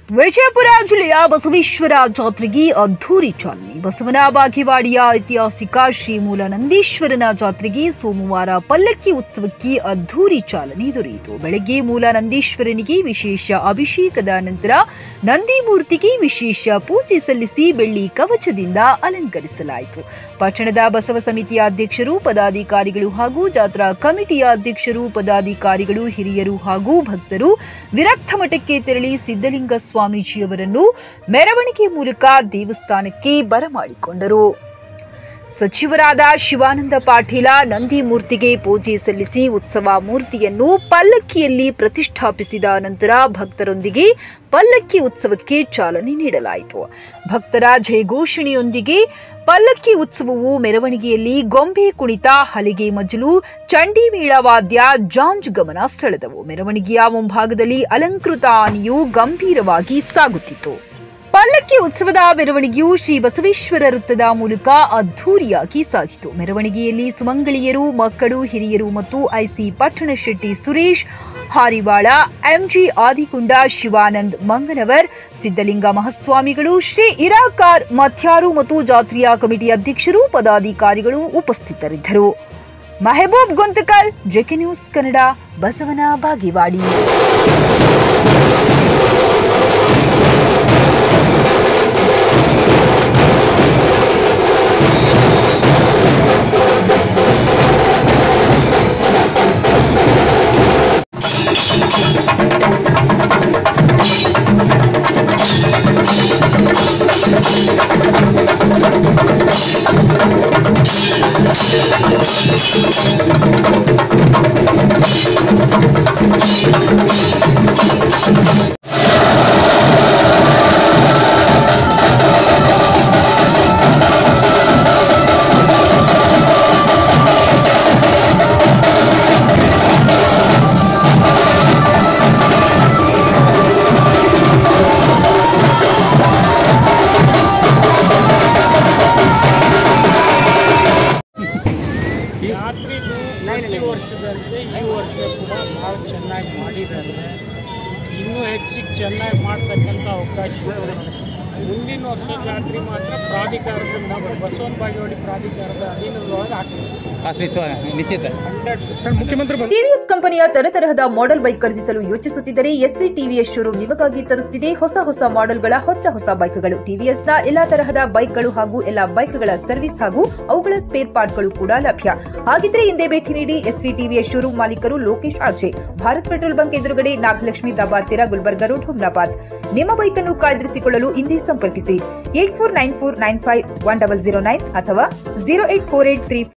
ವಿಜಯಪುರ ಜಿಲ್ಲೆಯ ಬಸವೇಶ್ವರ ಜಾತ್ರೆಗೆ ಅದ್ಧೂರಿ ಚಾಲನೆ ಬಸವನ ಬಾಗೇವಾಡಿಯ ಐತಿಹಾಸಿಕ ಶ್ರೀ ಮೂಲಾನಂದೀಶ್ವರನ ಜಾತ್ರೆಗೆ ಸೋಮವಾರ ಪಲ್ಲಕ್ಕಿ ಉತ್ಸವಕ್ಕೆ ಅದ್ಧೂರಿ ಚಾಲನೆ ದೊರೆಯಿತು ಬೆಳಗ್ಗೆ ಮೂಲಾನಂದೀಶ್ವರನಿಗೆ ವಿಶೇಷ ಅಭಿಷೇಕದ ನಂತರ ನಂದಿ ಮೂರ್ತಿಗೆ ವಿಶೇಷ ಪೂಜೆ ಸಲ್ಲಿಸಿ ಬೆಳ್ಳಿ ಕವಚದಿಂದ ಅಲಂಕರಿಸಲಾಯಿತು ಪಟ್ಟಣದ ಬಸವ ಸಮಿತಿಯ ಅಧ್ಯಕ್ಷರು ಪದಾಧಿಕಾರಿಗಳು ಹಾಗೂ ಜಾತ್ರಾ ಕಮಿಟಿಯ ಅಧ್ಯಕ್ಷರು ಪದಾಧಿಕಾರಿಗಳು ಹಿರಿಯರು ಹಾಗೂ ಭಕ್ತರು ವಿರಕ್ತ ಮಠಕ್ಕೆ ತೆರಳಿ ಸಿದ್ದಲಿಂಗ ಸ್ವಾಮೀಜಿಯವರನ್ನು ಮೆರವಣಿಗೆ ಮೂಲಕ ದೇವಸ್ಥಾನಕ್ಕೆ ಬರಮಾಡಿಕೊಂಡರು ಸಚಿವರಾದ ಶಿವಾನಂದ ಪಾಟೀಲ ನಂದಿ ಮೂರ್ತಿಗೆ ಪೂಜೆ ಸಲ್ಲಿಸಿ ಉತ್ಸವ ಮೂರ್ತಿಯನ್ನು ಪಲ್ಲಕ್ಕಿಯಲ್ಲಿ ಪ್ರತಿಷ್ಠಾಪಿಸಿದ ನಂತರ ಭಕ್ತರೊಂದಿಗೆ ಪಲ್ಲಕ್ಕಿ ಉತ್ಸವಕ್ಕೆ ಚಾಲನೆ ನೀಡಲಾಯಿತು ಭಕ್ತರ ಜಯಘೋಷಣೆಯೊಂದಿಗೆ ಪಲ್ಲಕ್ಕಿ ಉತ್ಸವವು ಮೆರವಣಿಗೆಯಲ್ಲಿ ಗೊಂಬೆ ಕುಣಿತ ಹಲಿಗೆ ಮಜಲು ಚಂಡಿ ಮೇಳವಾದ್ಯ ಜಾಂಜ್ ಗಮನ ಸೆಳೆದವು ಮೆರವಣಿಗೆಯ ಮುಂಭಾಗದಲ್ಲಿ ಅಲಂಕೃತ ಆನೆಯು ಗಂಭೀರವಾಗಿ ಸಾಗುತ್ತಿತ್ತು ಪಲ್ಲಕ್ಕಿ ಉತ್ಸವದ ಮೆರವಣಿಗೆಯು ಶ್ರೀ ಬಸವೇಶ್ವರ ವೃತ್ತದ ಮೂಲಕ ಅದ್ಧೂರಿಯಾಗಿ ಸಾಗಿತು ಮೆರವಣಿಗೆಯಲ್ಲಿ ಸುಮಂಗಳಿಯರು ಮಕ್ಕಳು ಹಿರಿಯರು ಮತ್ತು IC Pattanashetti Suresh Harivala MG Adikunda Shivanand Manganavar Siddalinga ಮಹಾಸ್ವಾಮಿಗಳು ಶ್ರೀ ಇರಾಕಾರ್ ಮಥ್ಯಾರು ಮತ್ತು ಜಾತ್ರೆಯ ಕಮಿಟಿ ಅಧ್ಯಕ್ಷರು ಪದಾಧಿಕಾರಿಗಳು ಉಪಸ್ಥಿತರಿದ್ದರು ಮೆಹಬೂಬ್ ಗೊಂತಕಲ್ ಜೆಕೆ ನ್ಯೂಸ್ ಕನ್ನಡ ಬಸವನ ಬಾಗೇವಾಡಿ ಜಾತ್ರೆದು ಪ್ರತಿ ವರ್ಷದಂತೆ ಈ ವರ್ಷ ಕೂಡ ಭಾಳ ಚೆನ್ನಾಗಿ ಮಾಡಿದ್ದಾರೆ ಇನ್ನೂ ಹೆಚ್ಚಿಗೆ ಚೆನ್ನಾಗಿ ಮಾಡ್ತಕ್ಕಂಥ ಅವಕಾಶ ಇದೆ ಮುಂದಿನ ವರ್ಷ ಜಾತ್ರೆ ಮಾತ್ರ ಪ್ರಾಧಿಕಾರದಿಂದ ಬಸವನ ಬಾಗೇವಾಡಿ ಪ್ರಾಧಿಕಾರದ ಅಧೀನದೊಳಗೆ ಆಗ್ತದೆ ಆಶ್ರಯಿಸುವ ನಿಶ್ಚಿತ ಹಂಡ್ರೆಡ್ ಸರ್ ಮುಖ್ಯಮಂತ್ರಿ ಟಿವಿಎಸ್ ಕಂಪನಿಯ ತರತರಹದ ಮಾಡೆಲ್ ಬೈಕ್ ಖರೀದಿಸಲು ಯೋಚಿಸುತ್ತಿದ್ದರೆ ಎಸ್ವಿ ಟಿವಿಎಸ್ ಶೋರೂಮ್ ನಿಮಗಾಗಿ ತರುತ್ತಿದೆ ಹೊಸ ಹೊಸ ಮಾಡೆಲ್ಗಳ ಹೊಸ ಹೊಸ ಬೈಕ್ಗಳು ಟಿವಿಎಸ್ನ ಎಲ್ಲಾ ತರಹದ ಬೈಕ್ಗಳು ಹಾಗೂ ಎಲ್ಲಾ ಬೈಕ್ಗಳ ಸರ್ವಿಸ್ ಹಾಗೂ ಅವುಗಳ ಸ್ಪೇರ್ ಪಾರ್ಟ್ಗಳು ಕೂಡ ಲಭ್ಯ ಹಾಗಿದ್ರೆ ಹಿಂದೆ ಭೇಟಿ ನೀಡಿ ಎಸ್ವಿ ಟಿವಿಎಸ್ ಶೋರೂಮ್ ಮಾಲೀಕರು Lokesh RJ Bharat petrol bunk ಎದುರುಗಡೆ ನಾಗಲಕ್ಷ್ಮಿ ದಾಬಾ ತೀರ ಗುಲ್ಬರ್ಗ ರೋಡ್ ಹುಮ್ನಾಬಾದ್ ನಿಮ್ಮ ಬೈಕ್ ಅನ್ನು ಕಾಯ್ದಿರಿಸಿಕೊಳ್ಳಲು ಹಿಂದೆ ಸಂಪರ್ಕಿಸಿ eight four nine four nine five one double zero nine ಅಥವಾ zero eight four eight three